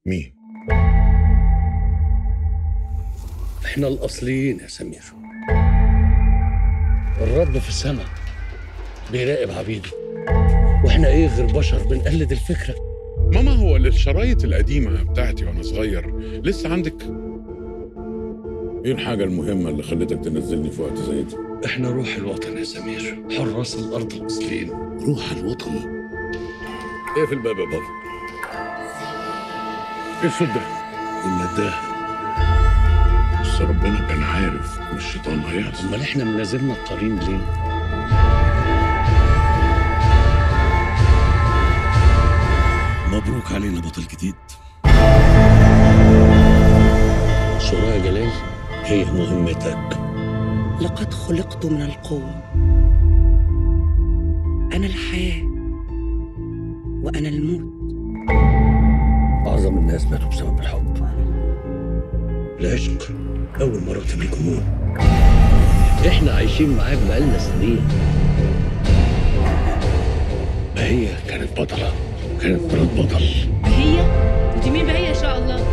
مين؟ احنا الاصليين يا سمير الرب في السماء بيراقب عبيده واحنا ايه غير بشر بنقلد الفكره ماما هو الشرايط القديمة بتاعتي وأنا صغير لسه عندك؟ إيه الحاجة المهمة اللي خلتك تنزلني في وقت زي ده؟ احنا روح الوطن يا سمير حراس الارض الاصليين روح الوطن ايه في الباب يا بابا ايه الصوت ده النداه بس ربنا كان عارف إن الشيطان هيحصل امال احنا منزلنا القرين ليه مبروك علينا بطل جديد سرايا جلال هي مهمتك لقد خلقت من القوة أنا الحياة وأنا الموت أعظم الناس ماتوا بسبب الحب العشق أول مراتب الجنون إحنا عايشين معاك بقالنا سنين ما هي كانت بطلة كانت مرات بطل هي انت مين بهي ان شاء الله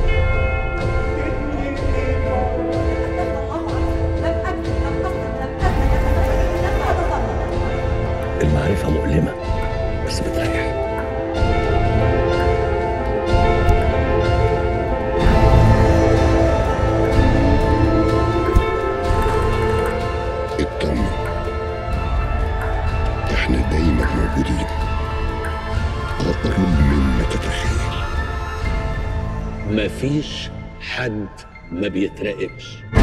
المعرفة مؤلمة بس بتريح اطمن احنا دايما موجودين اقرب مما تتخيل مفيش حد ما بيتراقبش